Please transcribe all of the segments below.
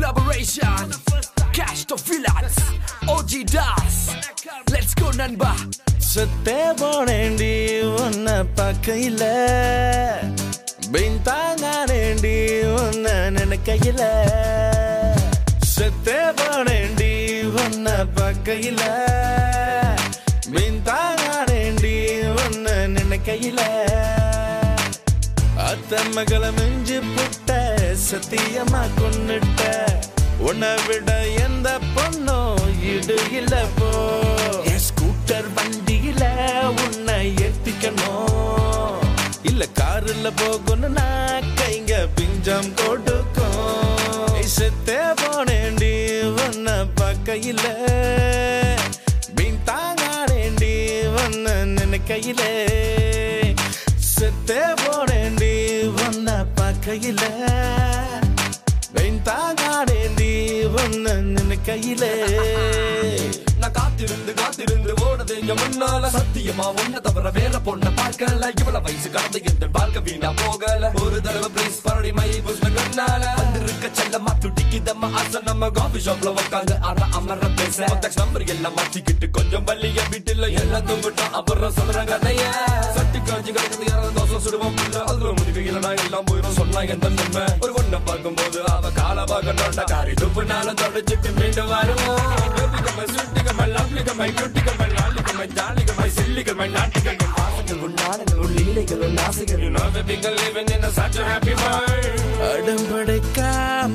collaboration. Cash to Villains. OG Das. Let's go, Nanba. சுத்தே போனேண்டி உன்னை பார்க்கையில பின்தாங்கானேண்டி உன்னை நினைக்கையில சுத்தே போனேண்டி உன்னை பார்க்கையில பின்தாங்கானேண்டி உன்னை நினைக்கையில அத்த மகளை மிஞ்சி புட்ட சத்தியமா கொன்னுட்ட உன்னை விட எந்த பொண்ணும் இடு இல்ல போ என் ஸ்கூட்டர் வண்டியில உன்னை ஏத்திக்கணும் இல்ல காருல போகணும்னா கைங்க பிஞ்சம் கொடுக்கும் ஏய், செத்தே போனேண்டி உன்னை பார்க்கையில பின் தாங்கானேண்டி உன்னை நினைக்கையில செத்தே போனேண்டி உன்னை பார்க்கையில பின் தாங்கானேண்டி உன்னை நினைக்கையிலே நான் காத்திருந்து காத்திருந்து ஓடுது எங்க முன்னால சத்தியமா ஒன்ன தவிர வேற பொண்ண பார்க்கல இவ்வளவு வயசு கடந்து எந்த வாழ்க்கை வீணா போகல ஒரு தடவை பிளேஸ் பரடி மை புஷ்ண கண்ணால வந்திருக்க செல்லமா துடிக்குதம்மா ஆசை நம்ம காஃபி ஷாப்ல உட்காந்து அற அமர பேச நம்பர் எல்லாம் மாத்திக்கிட்டு கொஞ்சம் வள்ளிய வீட்டுல எல்லாம் தூங்கிட்டோம் அப்புறம் சொல்ற கதைய சட்டி காஞ்சி கிடக்குது யாராவது தோசை சுடுவோம் புள்ள அதுல முடிவு இல்லைனா எல்லாம் போயிடும் சொன்னா எந்த நன்மை ஒரு பொண்ணை பார்க்கும்போது அவ கால பார்க்கணும்டா காரி துப்புனாலும் தொடச்சிட்டு மீண்டும் வருவோம் வெப்பிக்கமை சுட்டிக்கமை லவ்லிக்கமை குட்டிக்கமை நாளிக்கமை ஜாலிக்கமை சில்லிக்கமை நாட்டிக்கமை பாசங்கள் உன் நாடங்கள் உன் லீலைகள் உன் ஆசைகள் You know that we can live in a such a happy world அடம்படைக்காம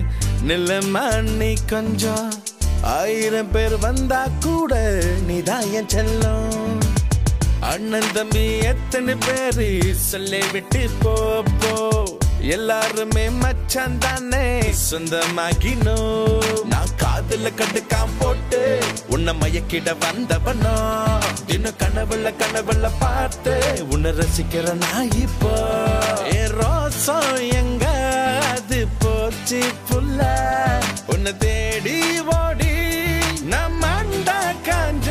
நிலமா நீ கொஞ்சம் ஆயிரம் பேர் வந்தா கூட நீதான் என் செல்லம் அண்ணன் தம்பி எத்தனை பேரு சொல்லி விட்டு போ போ எல்லாருமே மச்சான் தானே சொந்தமாகினோ நான் காதுல கண்டுக்காம போட்டு உன்னை மயக்கிட வந்தவனோ இன்னும் கனவுல கனவுல பார்த்து உன்னை ரசிக்கிற நான் இப்போ என் ரோசம் எங்க அது போச்சு புல்ல உன்னை தேடி ஓடி நம்ம அண்டா காஞ்ச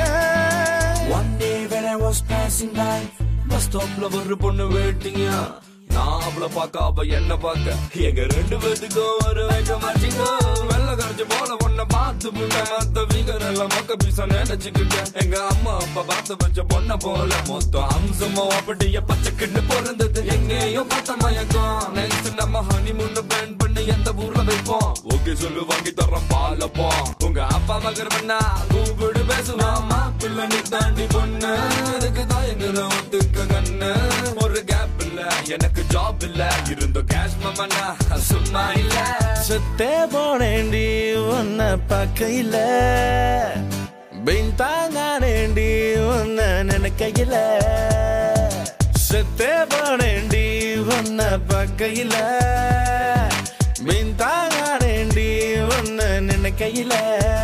One day when I was passing by bus ஸ்டாப்ல ஒரு பொண்ணு வெயிட்டிங்க நான் அவளை பார்க்க அவ என்ன பார்க்க எங்க ரெண்டு பேத்துக்கும் ஒரு வைக்க மாட்டீங்க வெள்ள கரைச்சு போல பொண்ணை பார்த்து புள்ள மத்த வீகர் எல்லாம் மொக்க பீச நினைச்சுக்கிட்ட எங்க அம்மா அப்பா பார்த்து வச்ச பொண்ணை போல மொத்தம் அம்சமோ அப்படியே பச்சைக்கிட்டு பிறந்தது எங்கேயும் பார்த்த மயக்கம் நெக்ஸ்ட் நம்ம ஹனிமூன் பிளான் பண்ணி எந்த ஊர்ல வைப்போம் ஓகே சொல்லு வாங்கி தரோம் பாலப்போ உங்க அப்பா மகர் பண்ணா கூப்பிடு பேசுவாமா பிள்ளை நீ தாண்டி பொண்ணு அதுக்கு தான் எங்களை ஒத்துக்க கண்ணு ஒரு கேப் இல்ல எனக்கு ஜாப் இல்ல இருந்த கேஷ் மமனா சும்மா இல்ல சுத்தே போனேண்டி உன்னை பார்க்கையில பின் தாங்கானேண்டி உன்னை நினைக்கையில சுத்தே போனேண்டி உன்னை பார்க்கையில பின் தாங்கானேண்டி உன்னை நினைக்கையில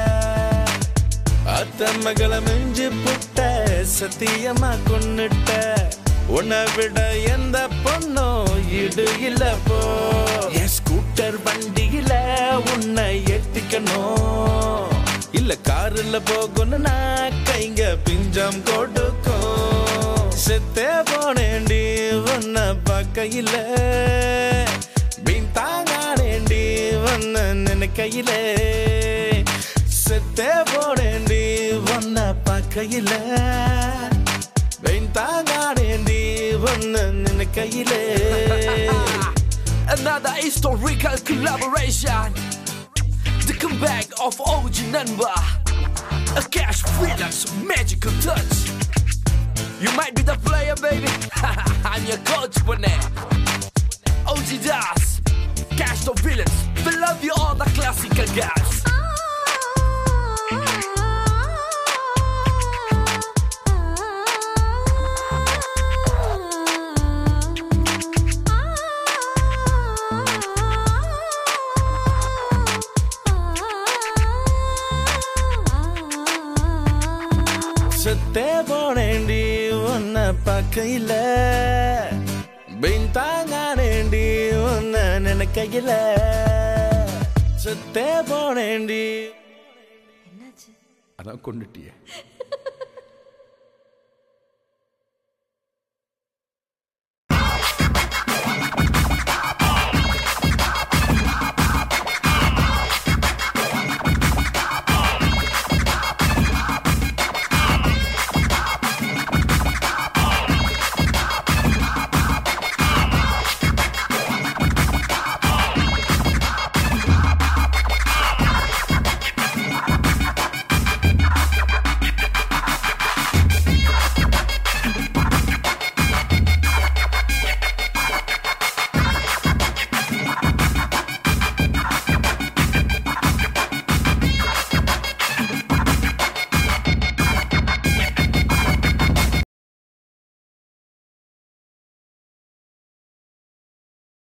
அத்த மகளை மிஞ்சி புட்ட சத்தியமா கொன்னுட்ட உன்னை விட எந்த பொண்ணும் இடு இல்ல போ என் ஸ்கூட்டர் வண்டியில உன்னை ஏத்திக்கணும் இல்ல காருல போகணும்னா கைங்க பிஞ்சம் கொடுக்கும் செத்தே போனேண்டி உன்னை பார்க்கையில பின் தாங்கானேண்டி உன்னை நினைக்கையில செத்தே போனேண்டி உன்னை பார்க்கையில பின் தாங்கானேண்டி உன்னை நினைக்கையிலே Another historical collaboration. The comeback of OG Nanba. A cash freelance magical touch. You might be the player, baby. I'm your coach, Bonet. OG Das. Cash the villains. We love you all the classical guys. செத்தே போனேண்டி உன்னை பார்க்கையில பின் தாங்கானேண்டி உன்னை நினைக்கையில செத்தே போனேண்டி என்னாச்சு அதான் கொண்டுட்டியே